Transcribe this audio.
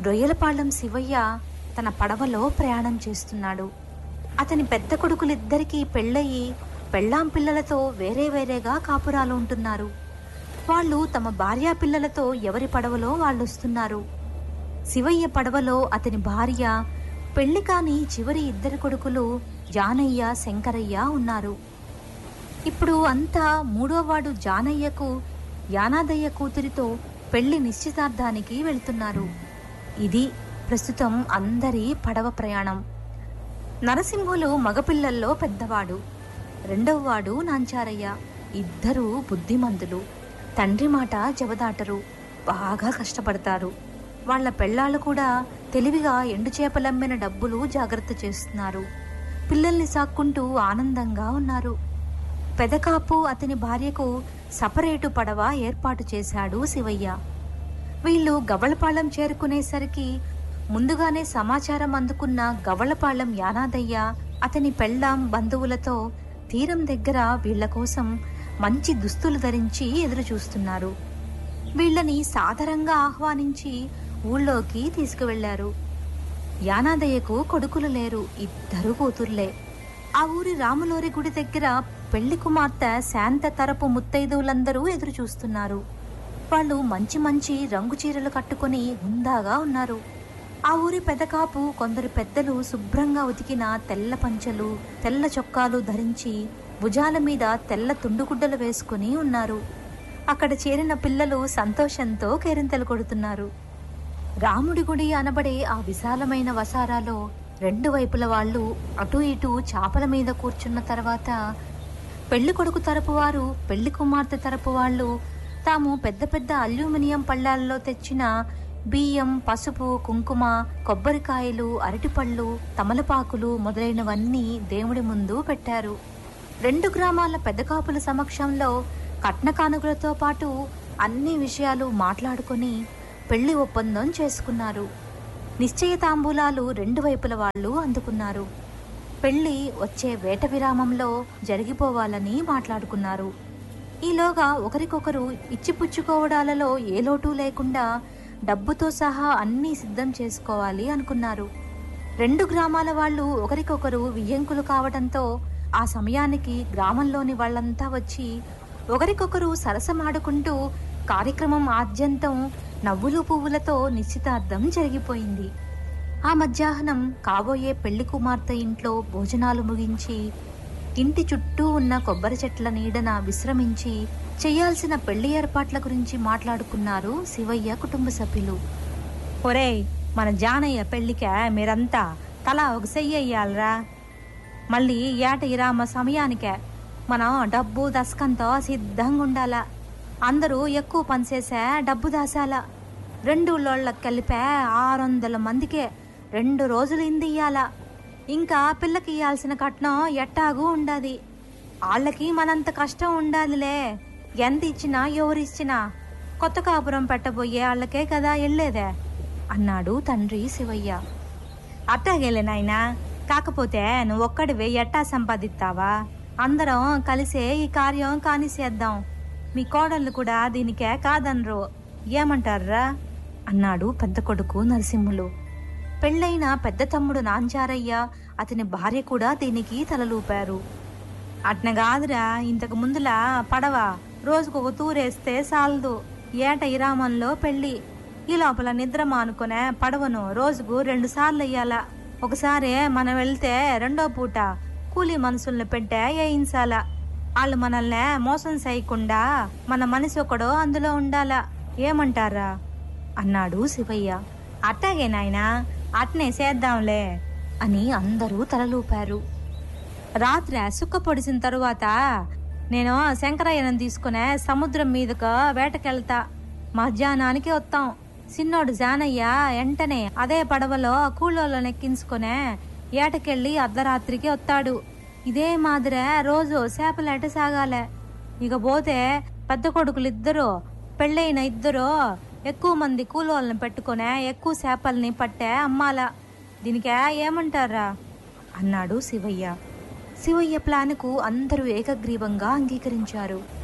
రొయ్యలపాళెం శివయ్య తన పడవలో ప్రయాణం చేస్తున్నాడు అతని పెద్ద కొడుకులిద్దరికీ పెళ్ళయి పెళ్ళాం పిల్లలతో వేరే వేరేగా కాపురాలు ఉంటున్నారు వాళ్ళు తమ భార్యా పిల్లలతో ఎవరి పడవలో వాళ్ళు వస్తున్నారు శివయ్య పడవలో అతని భార్య పెళ్లి కాని చివరి ఇద్దరు కొడుకులు జానయ్య శంకరయ్య ఉన్నారు ఇప్పుడు అంతా మూడోవాడు జానయ్యకు యానాదయ్య కూతురితో పెళ్లి నిశ్చితార్థానికి వెళ్తున్నారు ఇది ప్రస్తుతం అందరి పడవ ప్రయాణం నరసింహులు మగపిల్లల్లో పెద్దవాడు రెండవవాడు నాంచారయ్య ఇద్దరూ బుద్ధిమంతులు తండ్రి మాట జవదాటరు బాగా కష్టపడతారు వాళ్ళ పెళ్ళాళ్ళు కూడా తెలివిగా ఎండు చేపలమ్మిన డబ్బులు జాగ్రత్త చేస్తున్నారు పిల్లల్ని సాక్కుంటూ ఆనందంగా ఉన్నారు పెదకాపు అతని భార్యకు సపరేటు పడవ ఏర్పాటు చేశాడు శివయ్య వీళ్ళు గవళపాళెం చేరుకునేసరికి ముందుగానే సమాచారం అందుకున్న గవళపాళెం యానాదయ్య అతని పెళ్ళాం బంధువులతో తీరం దగ్గర వీళ్ళ కోసం మంచి దుస్తులు ధరించి ఎదురు చూస్తున్నారు వీళ్ళని సాదరంగా ఆహ్వానించి ఊళ్ళోకి తీసుకువెళ్లారు యానాదయ్యకు కొడుకులు లేరు ఇద్దరు కూతుర్లే ఆ ఊరి రాములోరి గుడి దగ్గర పెళ్లి కుమార్తె శాంత తరపు ముత్తైదువులందరూ ఎదురు చూస్తున్నారు వాళ్ళు మంచి మంచి రంగు చీరలు కట్టుకొని హుందాగా ఉన్నారు ఆ ఊరి పెదకాపు కొందరు పెద్దలు శుభ్రంగా ఉతికిన తెల్ల పంచలు తెల్ల చొక్కాలు ధరించి భుజాల మీద తెల్ల తుండుగుడ్డలు వేసుకుని ఉన్నారు అక్కడ చేరిన పిల్లలు సంతోషంతో కేరింతలు కొడుతున్నారు రాముడి గుడి అనబడే ఆ విశాలమైన వసారాలో రెండు వైపుల వాళ్ళు అటు ఇటు చాపల మీద కూర్చున్న తర్వాత పెళ్లి కొడుకు తరపు వారు పెళ్లి కుమార్తె తరపు వాళ్ళు తాము పెద్ద పెద్ద అల్యూమినియం పళ్ళాల్లో తెచ్చిన బియ్యం పసుపు కుంకుమ కొబ్బరికాయలు అరటిపళ్ళు తమలపాకులు మొదలైనవన్నీ దేవుడి ముందు పెట్టారు రెండు గ్రామాల పెద్ద కాపుల సమక్షంలో కట్న కానుకలతో పాటు అన్ని విషయాలు మాట్లాడుకొని పెళ్లి ఒప్పందం చేసుకున్నారు నిశ్చయ తాంబూలాలు రెండు వైపుల వాళ్ళు అందుకున్నారు పెళ్లి వచ్చే వేట విరామంలో జరిగిపోవాలని మాట్లాడుకున్నారు ఈలోగా ఒకరికొకరు ఇచ్చిపుచ్చుకోవడాలలో ఏ లోటు లేకుండా డబ్బుతో సహా అన్నీ సిద్ధం చేసుకోవాలి అనుకున్నారు రెండు గ్రామాల వాళ్ళు ఒకరికొకరు వియ్యంకులు కావడంతో ఆ సమయానికి గ్రామంలోని వాళ్ళంతా వచ్చి ఒకరికొకరు సరసమాడుకుంటూ కార్యక్రమం ఆద్యంతం నవ్వులు పువ్వులతో నిశ్చితార్థం జరిగిపోయింది ఆ మధ్యాహ్నం కాబోయే పెళ్లి కుమార్తె ఇంట్లో భోజనాలు ముగించి ఇంటి చుట్టూ ఉన్న కొబ్బరి చెట్ల నీడన విశ్రమించి చేయాల్సిన పెళ్లి ఏర్పాట్ల గురించి మాట్లాడుకున్నారు శివయ్య కుటుంబ సభ్యులు ఒరేయ్ మన జానయ్య పెళ్లికే మీరంతా తలా ఒక సెయ్యి వెయ్యాలరా మళ్ళీ ఏట ఇరామ సమయానికే మనం డబ్బు దశకంతో సిద్ధంగా ఉండాలా అందరూ ఎక్కువ పనిచేసే డబ్బు దాసాల రెండు లోళ్ళకి కలిపే ఆరు వందల మందికే రెండు రోజులు ఇంది ఇయ్యాల ఇంకా పిల్లకి ఇయ్యాల్సిన కట్నం ఎట్టాగు ఉండాది వాళ్ళకి మనంత కష్టం ఉండాదిలే ఎంత ఇచ్చినా ఎవరిచ్చినా కొత్త కాపురం పెట్టబోయే వాళ్ళకే కదా వెళ్ళేదే అన్నాడు తండ్రి శివయ్య అట్టాగేలే నాయనా కాకపోతే నువ్వు ఒక్కడివే ఎట్టా సంపాదిస్తావా అందరం కలిసే ఈ కార్యం కానిసేద్దాం మీ కోడళ్ళు కూడా దీనికే కాదనరు ఏమంటారా అన్నాడు పెద్ద కొడుకు నరసింహులు పెళ్ళైన పెద్ద తమ్ముడు నాంచారయ్య అతని భార్య కూడా దీనికి తలలూపారు అట్న కాదురా ఇంతకు ముందులా పడవ రోజుకు ఒక తూరేస్తే సాలదు ఏట ఇరామంలో పెళ్ళి ఈ లోపల నిద్ర మానుకునే పడవను రోజుకు రెండు సార్లు వెయ్యాల ఒకసారి మనం వెళ్తే రెండో పూట కూలీ మనుషుల్ని పెట్టే వేయించాల వాళ్ళు మనల్ని మోసం చేయకుండా మన మనిషి ఒకడు అందులో ఉండాలా ఏమంటారా అన్నాడు శివయ్య అట్టాగే నాయనా అట్నే చేద్దాంలే అని అందరూ తలలూపారు రాత్రి సుక్క పొడిసిన తరువాత నేను శంకరయ్యను తీసుకునే సముద్రం మీదకు వేటకెళ్తా మధ్యాహ్నానికి వస్తాం చిన్నోడు జానయ్య వెంటనే అదే పడవలో కూలోళ్ళని ఎక్కించుకునే ఏటకెళ్ళి అర్ధరాత్రికి వస్తాడు ఇదే మాదిరే రోజు చేపలేట సాగాలే ఇక పోతే పెద్ద కొడుకులు ఇద్దరు పెళ్ళైన ఇద్దరు ఎక్కువ మంది కూలోళ్ళని పెట్టుకునే ఎక్కువ చేపల్ని పట్టే అమ్మాల దీనికే ఏమంటారా అన్నాడు శివయ్య శివయ్య ప్లాన్కు అందరూ ఏకగ్రీవంగా అంగీకరించారు